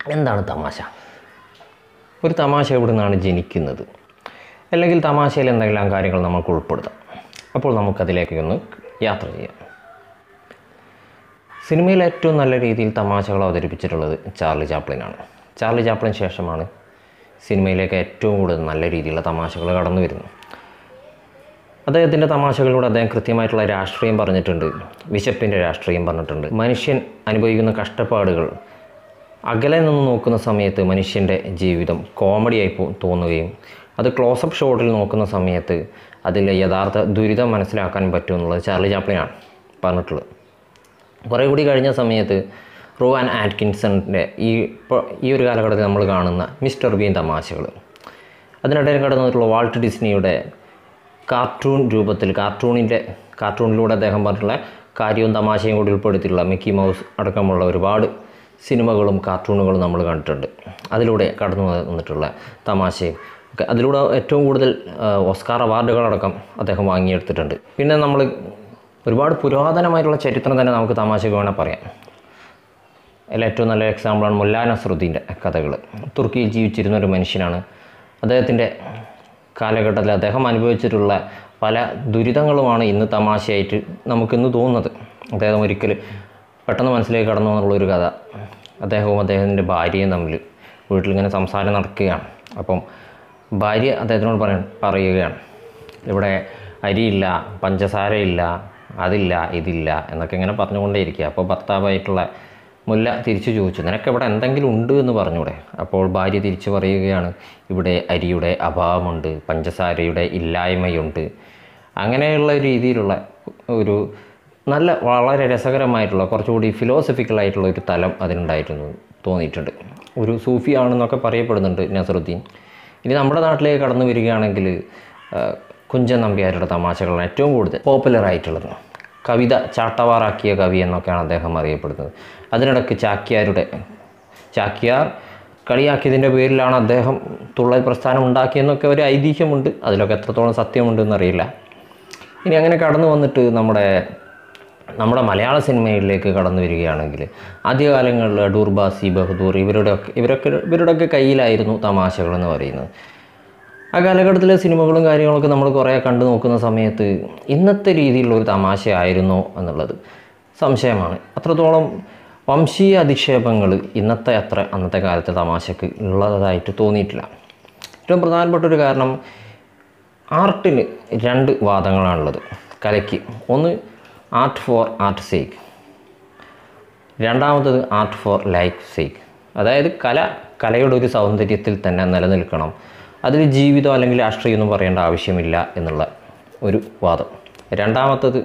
എന്താണ് തമാശ ഒരു തമാശ എവിടെ നിന്നാണ് ജനിക്കുന്നത് അല്ലെങ്കിൽ തമാശയിൽ എന്തെല്ലാം കാര്യങ്ങൾ നമുക്ക് ഉൾപ്പെടുത്താം അപ്പോൾ നമുക്കതിലേക്ക് ഒന്ന് യാത്ര ചെയ്യാം സിനിമയിൽ ഏറ്റവും നല്ല രീതിയിൽ തമാശകൾ അവതരിപ്പിച്ചിട്ടുള്ളത് ചാർലി ചാപ്ലിനാണ് ചാർലി ചാപ്ലിന് ശേഷമാണ് സിനിമയിലേക്ക് ഏറ്റവും കൂടുതൽ നല്ല രീതിയിലുള്ള തമാശകൾ കടന്നു വരുന്നത് അദ്ദേഹത്തിൻ്റെ തമാശകളിലൂടെ അദ്ദേഹം കൃത്യമായിട്ടുള്ള രാഷ്ട്രീയം പറഞ്ഞിട്ടുണ്ട് വിശപ്പിൻ്റെ രാഷ്ട്രീയം പറഞ്ഞിട്ടുണ്ട് മനുഷ്യൻ അനുഭവിക്കുന്ന കഷ്ടപ്പാടുകൾ അകലെ നിന്ന് നോക്കുന്ന സമയത്ത് മനുഷ്യൻ്റെ ജീവിതം കോമഡിയായി പോ- തോന്നുകയും അത് ക്ലോസപ്പ് ഷോട്ടിൽ നോക്കുന്ന സമയത്ത് അതിലെ യഥാർത്ഥ ദുരിതം മനസ്സിലാക്കാൻ പറ്റും എന്നുള്ളത് ചാർലി ചാപ്ലിനാണ് പറഞ്ഞിട്ടുള്ളത് കുറേ കൂടി കഴിഞ്ഞ സമയത്ത് റോവാൻ ആറ്റ്കിൻസണിൻ്റെ ഈ ഇപ്പോൾ ഈ ഒരു കാലഘട്ടത്തിൽ നമ്മൾ കാണുന്ന മിസ്റ്റർ ബീൻ തമാശകൾ അതിനിടയിൽ കടന്നു വന്നിട്ടുള്ള വാൾട്ട് ഡിസ്നിയുടെ കാർട്ടൂൺ രൂപത്തിൽ കാർട്ടൂണിൻ്റെ കാർട്ടൂണിലൂടെ അദ്ദേഹം പറഞ്ഞിട്ടുള്ള കാര്യവും തമാശയും കൂടി ഉൾപ്പെടുത്തിയിട്ടുള്ള മിക്കി മൗസ് അടക്കമുള്ള ഒരുപാട് സിനിമകളും കാർട്ടൂണുകളും നമ്മൾ കണ്ടിട്ടുണ്ട് അതിലൂടെ കടന്നു വന്നിട്ടുള്ള തമാശയും ഒക്കെ അതിലൂടെ ഏറ്റവും കൂടുതൽ ആ, ഓസ്കാർ അവാർഡുകളടക്കം അദ്ദേഹം വാങ്ങിയെടുത്തിട്ടുണ്ട് പിന്നെ നമ്മൾ ഒരുപാട് പുരാതനമായിട്ടുള്ള ചരിത്രം തന്നെ നമുക്ക് തമാശക്ക് വേണേൽ പറയാം അതിൽ ഏറ്റവും നല്ല എക്സാമ്പിളാണ് മുല്ലാ നസറുദ്ദീൻ്റെ കഥകൾ തുർക്കിയിൽ ജീവിച്ചിരുന്ന ഒരു മനുഷ്യനാണ് അദ്ദേഹത്തിൻ്റെ കാലഘട്ടത്തിൽ അദ്ദേഹം അനുഭവിച്ചിട്ടുള്ള പല ദുരിതങ്ങളുമാണ് ഇന്ന് തമാശയായിട്ട് നമുക്കിന്ന് തോന്നുന്നത് അദ്ദേഹം ഒരിക്കൽ പെട്ടെന്ന് മനസ്സിലേക്ക് കടന്നു വന്നുള്ള ഒരു കഥ അദ്ദേഹവും അദ്ദേഹത്തിൻ്റെ ഭാര്യയും തമ്മിൽ വീട്ടിലിങ്ങനെ സംസാരം നടക്കുകയാണ് അപ്പം ഭാര്യ അദ്ദേഹത്തിനോട് പറയ പറയുകയാണ് ഇവിടെ അരിയില്ല പഞ്ചസാരയില്ല അതില്ല ഇതില്ല എന്നൊക്കെ ഇങ്ങനെ പറഞ്ഞുകൊണ്ടേയിരിക്കുക അപ്പോൾ ഭർത്താവായിട്ടുള്ള മുല്ല തിരിച്ചു ചോദിച്ചു നിനക്ക് ഇവിടെ എന്തെങ്കിലും ഉണ്ട് എന്ന് പറഞ്ഞൂടെ അപ്പോൾ ഭാര്യ തിരിച്ചു പറയുകയാണ് ഇവിടെ അരിയുടെ അഭാവമുണ്ട് പഞ്ചസാരയുടെ ഇല്ലായ്മയുണ്ട് അങ്ങനെയുള്ള രീതിയിലുള്ള ഒരു നല്ല വളരെ രസകരമായിട്ടുള്ള കുറച്ചുകൂടി ഫിലോസഫിക്കലായിട്ടുള്ള ഒരു തലം അതിനുണ്ടായിരുന്നു തോന്നിയിട്ടുണ്ട് ഒരു സൂഫിയാണെന്നൊക്കെ പറയപ്പെടുന്നുണ്ട് നസറുദ്ദീൻ ഇനി നമ്മുടെ നാട്ടിലേക്ക് കടന്നു വരികയാണെങ്കിൽ ആ, കുഞ്ചൻ നമ്പ്യാരുടെ തമാശകളാണ് ഏറ്റവും കൂടുതൽ പോപ്പുലർ ആയിട്ടുള്ളത് കവിത ചാട്ടവാറാക്കിയ കവി എന്നൊക്കെയാണ് അദ്ദേഹം അറിയപ്പെടുന്നത് അതിനിടയ്ക്ക് ചാക്യാരുടെ ചാക്യാർ കളിയാക്കിയതിൻ്റെ പേരിലാണ് അദ്ദേഹം തുള്ളൽ പ്രസ്ഥാനം ഉണ്ടാക്കിയെന്നൊക്കെ ഒരു ഐതിഹ്യമുണ്ട് അതിലൊക്കെ എത്രത്തോളം സത്യമുണ്ടെന്ന് അറിയില്ല ഇനി അങ്ങനെ കടന്നു വന്നിട്ട് നമ്മുടെ നമ്മുടെ മലയാള സിനിമയിലേക്ക് കടന്നു വരികയാണെങ്കിൽ ആദ്യകാലങ്ങളിൽ അടൂർ ബാസി ബഹദൂർ ഇവരുടെയൊക്കെ ഇവരൊക്കെ ഇവരുടെയൊക്കെ കയ്യിലായിരുന്നു തമാശകൾ എന്ന് പറയുന്നത് ആ കാലഘട്ടത്തിലെ സിനിമകളും കാര്യങ്ങളൊക്കെ നമ്മൾ കുറേ കണ്ടു നോക്കുന്ന സമയത്ത് ഇന്നത്തെ രീതിയിലുള്ള ഒരു തമാശയായിരുന്നോ എന്നുള്ളത് സംശയമാണ് അത്രത്തോളം വംശീയ അധിക്ഷേപങ്ങൾ ഇന്നത്തെ അത്ര അന്നത്തെ കാലത്തെ തമാശക്ക് ഉള്ളതായിട്ട് തോന്നിയിട്ടില്ല ഏറ്റവും പ്രധാനപ്പെട്ട ഒരു കാരണം ആർട്ടിന് രണ്ട് വാദങ്ങളാണുള്ളത് കലയ്ക്ക് ഒന്ന് ആർട്ട് ഫോർ ആർട്ട് സേക്ക് രണ്ടാമത്തത് ആർട്ട് ഫോർ ലൈഫ് സേക്ക് അതായത് കല കലയുടെ ഒരു സൗന്ദര്യത്തിൽ തന്നെ നിലനിൽക്കണം അതിൽ ജീവിതം അല്ലെങ്കിൽ രാഷ്ട്രീയമൊന്നും പറയേണ്ട ആവശ്യമില്ല എന്നുള്ള ഒരു വാദം രണ്ടാമത്തത്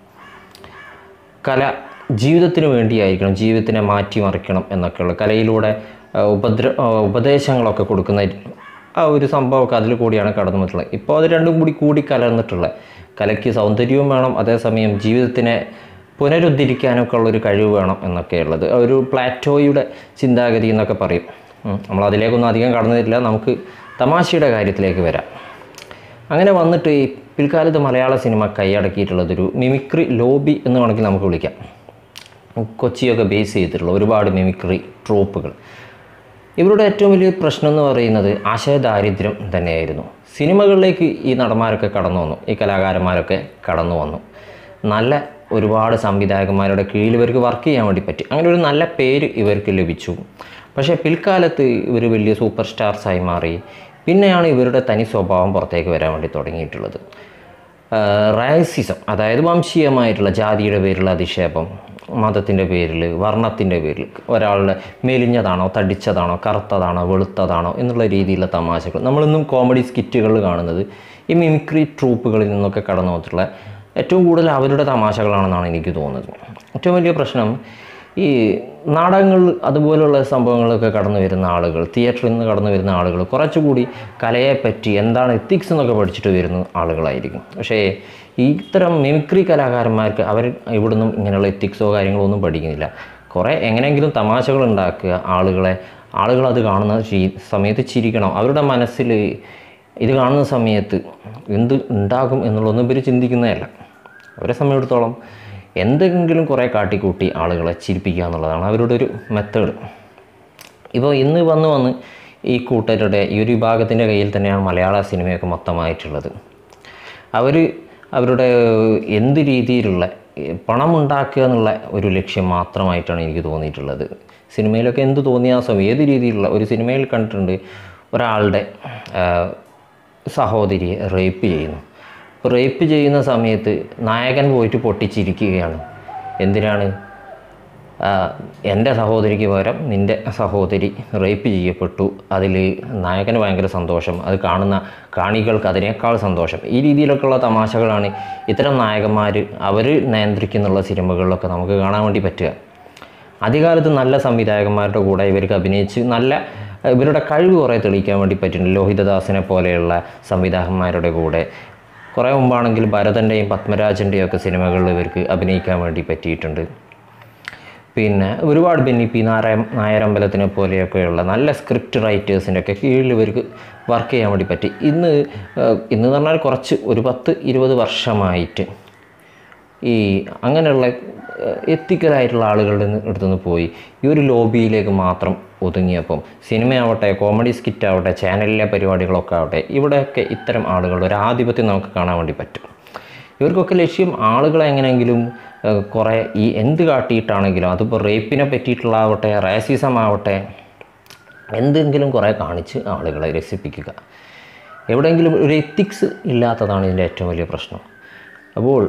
കല ജീവിതത്തിന് വേണ്ടിയായിരിക്കണം ജീവിതത്തിനെ മാറ്റിമറിക്കണം എന്നൊക്കെയുള്ള കലയിലൂടെ ആ, ഉപദ്ര ആ, ഉപദേശങ്ങളൊക്കെ കൊടുക്കുന്ന ആ ഒരു സംഭവമൊക്കെ അതിൽ കൂടിയാണ് കടന്നു വന്നിട്ടുള്ളത് ഇപ്പോൾ അത് രണ്ടും കൂടി കൂടി കലർന്നിട്ടുള്ളത് കലയ്ക്ക് സൗന്ദര്യവും വേണം അതേസമയം ജീവിതത്തിനെ പുനരുദ്ധരിക്കാനൊക്കെ ഉള്ളൊരു കഴിവ് വേണം എന്നൊക്കെയുള്ളത് ഒരു പ്ലാറ്റോയുടെ ചിന്താഗതി എന്നൊക്കെ പറയും ഉം. നമ്മൾ അതിലേക്കൊന്നും അധികം കടന്നിട്ടില്ല നമുക്ക് തമാശയുടെ കാര്യത്തിലേക്ക് വരാം അങ്ങനെ വന്നിട്ട് ഈ പിൽക്കാലത്ത് മലയാള സിനിമ കൈയടക്കിയിട്ടുള്ളതൊരു മിമിക്രി ലോബി എന്ന് വേണമെങ്കിൽ നമുക്ക് വിളിക്കാം കൊച്ചിയൊക്കെ ബേസ് ചെയ്തിട്ടുള്ള ഒരുപാട് മിമിക്രി ട്രോപ്പുകൾ ഇവരുടെ ഏറ്റവും വലിയ പ്രശ്നം എന്ന് പറയുന്നത് ആശയദാരിദ്ര്യം തന്നെയായിരുന്നു സിനിമകളിലേക്ക് ഈ നടന്മാരൊക്കെ കടന്നു വന്നു ഈ കലാകാരന്മാരൊക്കെ കടന്നു വന്നു നല്ല ഒരുപാട് സംവിധായകന്മാരുടെ കീഴിൽ ഇവർക്ക് വർക്ക് ചെയ്യാൻ വേണ്ടി പറ്റി അങ്ങനെ ഒരു നല്ല പേര് ഇവർക്ക് ലഭിച്ചു പക്ഷേ പിൽക്കാലത്ത് ഇവർ വലിയ സൂപ്പർ സ്റ്റാർസായി മാറി പിന്നെയാണ് ഇവരുടെ തനി സ്വഭാവം പുറത്തേക്ക് വരാൻ വേണ്ടി തുടങ്ങിയിട്ടുള്ളത് റൈസിസം അതായത് വംശീയമായിട്ടുള്ള ജാതിയുടെ പേരിലുള്ള അധിക്ഷേപം മതത്തിൻ്റെ പേരിൽ വർണ്ണത്തിൻ്റെ പേരിൽ ഒരാളുടെ മെലിഞ്ഞതാണോ തടിച്ചതാണോ കറുത്തതാണോ വെളുത്തതാണോ എന്നുള്ള രീതിയിലുള്ള തമാശകൾ നമ്മളിന്നും കോമഡി സ്കിറ്റുകളിൽ കാണുന്നത് ഈ മിമിക്രി ട്രൂപ്പുകളിൽ നിന്നൊക്കെ കടന്നു വന്നിട്ടുള്ള ഏറ്റവും കൂടുതൽ അവരുടെ തമാശകളാണെന്നാണ് എനിക്ക് തോന്നുന്നത് ഏറ്റവും വലിയ പ്രശ്നം ഈ നാടകങ്ങൾ അതുപോലുള്ള സംഭവങ്ങളൊക്കെ കടന്നു വരുന്ന ആളുകൾ തിയേറ്ററിൽ നിന്ന് കടന്നു വരുന്ന ആളുകൾ കുറച്ചുകൂടി കലയെപ്പറ്റി എന്താണ് എത്തിക്സ് എന്നൊക്കെ പഠിച്ചിട്ട് വരുന്ന ആളുകളായിരിക്കും പക്ഷേ ഇത്തരം മിമിക്രി കലാകാരന്മാർക്ക് അവർ ഇവിടുന്നും ഇങ്ങനെയുള്ള എത്തിക്സോ കാര്യങ്ങളോ ഒന്നും പഠിക്കുന്നില്ല കുറേ എങ്ങനെയെങ്കിലും തമാശകൾ ഉണ്ടാക്കുക ആളുകളെ ആളുകൾ അത് കാണുന്ന ചി- സമയത്ത് ചിരിക്കണം അവരുടെ മനസ്സിൽ ഇത് കാണുന്ന സമയത്ത് എന്ത് ഉണ്ടാകും എന്നുള്ളതൊന്നും ഇവർ ചിന്തിക്കുന്നതല്ല അവരെ സമയമെടുത്തോളം എന്തെങ്കിലും കുറേ കാട്ടിക്കൂട്ടി ആളുകളെ ചിരിപ്പിക്കുക എന്നുള്ളതാണ് അവരുടെ ഒരു മെത്തേഡ് ഇപ്പോൾ ഇന്ന് വന്ന് വന്ന് ഈ കൂട്ടരുടെ ഈ ഒരു വിഭാഗത്തിൻ്റെ കയ്യിൽ തന്നെയാണ് മലയാള സിനിമയൊക്കെ മൊത്തമായിട്ടുള്ളത് അവർ അവരുടെ എന്ത് രീതിയിലുള്ള ഏഹ്, പണം ഉണ്ടാക്കുക എന്നുള്ള ഒരു ലക്ഷ്യം മാത്രമായിട്ടാണ് എനിക്ക് തോന്നിയിട്ടുള്ളത് സിനിമയിലൊക്കെ എന്ത് തോന്നിയാസം ഏത് രീതിയിലുള്ള ഒരു സിനിമയിൽ കണ്ടിട്ടുണ്ട് ഒരാളുടെ ആഹ്, സഹോദരിയെ റേപ്പ് ചെയ്യുന്നു റേപ്പ് ചെയ്യുന്ന സമയത്ത് നായകൻ പോയിട്ട് പൊട്ടിച്ചിരിക്കുകയാണ് എന്തിനാണ് ആ, എൻ്റെ സഹോദരിക്ക് പകരം നിൻ്റെ സഹോദരി റേപ്പ് ചെയ്യപ്പെട്ടു അതിൽ നായകന് ഭയങ്കര സന്തോഷം അത് കാണുന്ന കാണികൾക്ക് അതിനേക്കാൾ സന്തോഷം ഈ രീതിയിലൊക്കെയുള്ള തമാശകളാണ് ഇത്തരം നായകന്മാർ അവർ നിയന്ത്രിക്കുന്നുള്ള സിനിമകളിലൊക്കെ നമുക്ക് കാണാൻ വേണ്ടി പറ്റുക ആദ്യകാലത്ത് നല്ല സംവിധായകന്മാരുടെ കൂടെ ഇവർക്ക് അഭിനയിച്ച് നല്ല ഇവരുടെ കഴിവ് കുറേ തെളിയിക്കാൻ വേണ്ടി പറ്റുന്നുണ്ട് ലോഹിതദാസിനെ പോലെയുള്ള സംവിധായകന്മാരുടെ കൂടെ കുറേ മുമ്പാണെങ്കിൽ ഭരതൻ്റെയും പത്മരാജൻ്റെയും ഒക്കെ സിനിമകളിൽ ഇവർക്ക് അഭിനയിക്കാൻ വേണ്ടി പറ്റിയിട്ടുണ്ട് പിന്നെ ഒരുപാട് ബെന്നി പി നാരായ നായരമ്പലത്തിനെ പോലെയൊക്കെയുള്ള നല്ല സ്ക്രിപ്റ്റ് റൈറ്റേഴ്സിൻ്റെ ഒക്കെ കീഴിൽ ഇവർക്ക് വർക്ക് ചെയ്യാൻ വേണ്ടി പറ്റി ഇന്ന് ഏഹ്, ഇന്ന് എന്ന് പറഞ്ഞാൽ കുറച്ച് ഒരു പത്ത് ഇരുപത് വർഷമായിട്ട് ഈ അങ്ങനെയുള്ള എത്തിക്കലായിട്ടുള്ള ആളുകളുടെ നിന്ന് അടുത്തുനിന്ന് പോയി ഈ ഒരു ലോബിയിലേക്ക് മാത്രം ഒതുങ്ങിയപ്പം സിനിമയാവട്ടെ കോമഡി സ്കിറ്റ് ആവട്ടെ ചാനലിലെ പരിപാടികളൊക്കെ ആവട്ടെ ഇവിടെയൊക്കെ ഇത്തരം ആളുകളുടെ ഒരു ആധിപത്യം നമുക്ക് കാണാൻ വേണ്ടി പറ്റും ഇവർക്കൊക്കെ ലക്ഷ്യം ആളുകളെ എങ്ങനെയെങ്കിലും ഏഹ്, കുറേ ഈ എന്ത് കാട്ടിയിട്ടാണെങ്കിലും അതിപ്പോൾ റേപ്പിനെ പറ്റിയിട്ടുള്ളതാവട്ടെ റാസിസം ആവട്ടെ എന്തെങ്കിലും കുറേ കാണിച്ച് ആളുകളെ രസിപ്പിക്കുക എവിടെയെങ്കിലും ഒരു എത്തിക്സ് ഇല്ലാത്തതാണ് ഇതിൻ്റെ ഏറ്റവും വലിയ പ്രശ്നം അപ്പോൾ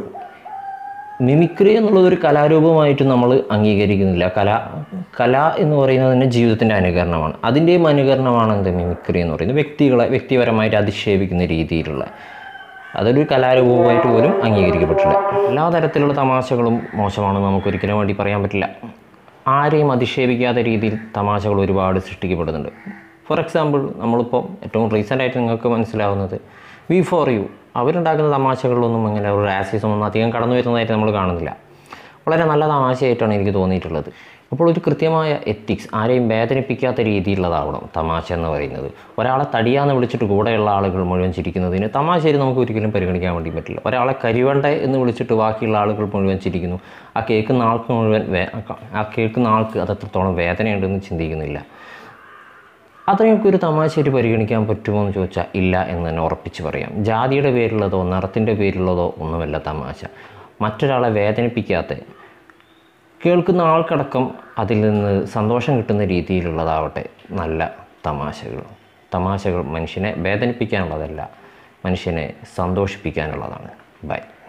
മിമിക്രി എന്നുള്ളത് ഒരു കലാരൂപമായിട്ട് നമ്മൾ അംഗീകരിക്കുന്നില്ല കല കല എന്ന് പറയുന്നത് തന്നെ ജീവിതത്തിൻ്റെ അനുകരണമാണ് അതിൻ്റെയും അനുകരണമാണ് എന്ത് മിമിക്രി എന്ന് പറയുന്നത് വ്യക്തികളെ വ്യക്തിപരമായിട്ട് അധിക്ഷേപിക്കുന്ന രീതിയിലുള്ള അതൊരു കലാരൂപമായിട്ട് പോലും അംഗീകരിക്കപ്പെട്ടില്ല എല്ലാ തരത്തിലുള്ള തമാശകളും മോശമാണെന്ന് നമുക്ക് ഒരിക്കലും വേണ്ടി പറയാൻ പറ്റില്ല ആരെയും അധിക്ഷേപിക്കാത്ത രീതിയിൽ തമാശകൾ ഒരുപാട് സൃഷ്ടിക്കപ്പെടുന്നുണ്ട് ഫോർ എക്സാമ്പിൾ നമ്മളിപ്പോൾ ഏറ്റവും റീസെൻ്റ് ആയിട്ട് നിങ്ങൾക്ക് മനസ്സിലാവുന്നത് വി ഫോർ യു അവരുണ്ടാക്കുന്ന തമാശകളിലൊന്നും അങ്ങനെ ഒരു റാസിസം ഒന്നും അധികം കടന്നു വരുന്നതായിട്ട് നമ്മൾ കാണുന്നില്ല വളരെ നല്ല തമാശയായിട്ടാണ് എനിക്ക് തോന്നിയിട്ടുള്ളത് അപ്പോൾ ഒരു കൃത്യമായ എത്തിക്സ് ആരെയും വേദനിപ്പിക്കാത്ത രീതിയിലുള്ളതാവണം തമാശ എന്ന് പറയുന്നത് ഒരാളെ തടിയാന്ന് വിളിച്ചിട്ട് കൂടെയുള്ള ആളുകൾ മുഴുവൻ ചിരിക്കുന്നതിന് തമാശയിൽ നമുക്ക് ഒരിക്കലും പരിഗണിക്കാൻ വേണ്ടി പറ്റില്ല ഒരാളെ കരിവണ്ട എന്ന് വിളിച്ചിട്ട് ബാക്കിയുള്ള ആളുകൾ മുഴുവൻ ചിരിക്കുന്നു ആ കേൾക്കുന്ന ആൾക്ക് മുഴുവൻ വേ ആ കേൾക്കുന്ന ആൾക്ക് അത് എത്രത്തോളം വേദനയുണ്ടെന്ന് ചിന്തിക്കുന്നില്ല അതൊക്കെ ഒരു തമാശയായിട്ട് പരിഗണിക്കാൻ പറ്റുമോ എന്ന് ചോദിച്ചാൽ ഇല്ല എന്ന് തന്നെ ഉറപ്പിച്ച് പറയാം ജാതിയുടെ പേരിലുള്ളതോ നിറത്തിൻ്റെ പേരിലുള്ളതോ ഒന്നുമല്ല തമാശ മറ്റൊരാളെ വേദനിപ്പിക്കാത്ത കേൾക്കുന്ന ആൾക്കടക്കം അതിൽ നിന്ന് സന്തോഷം കിട്ടുന്ന രീതിയിലുള്ളതാവട്ടെ നല്ല തമാശകൾ തമാശകൾ മനുഷ്യനെ വേദനിപ്പിക്കാനുള്ളതല്ല മനുഷ്യനെ സന്തോഷിപ്പിക്കാനുള്ളതാണ് ബൈ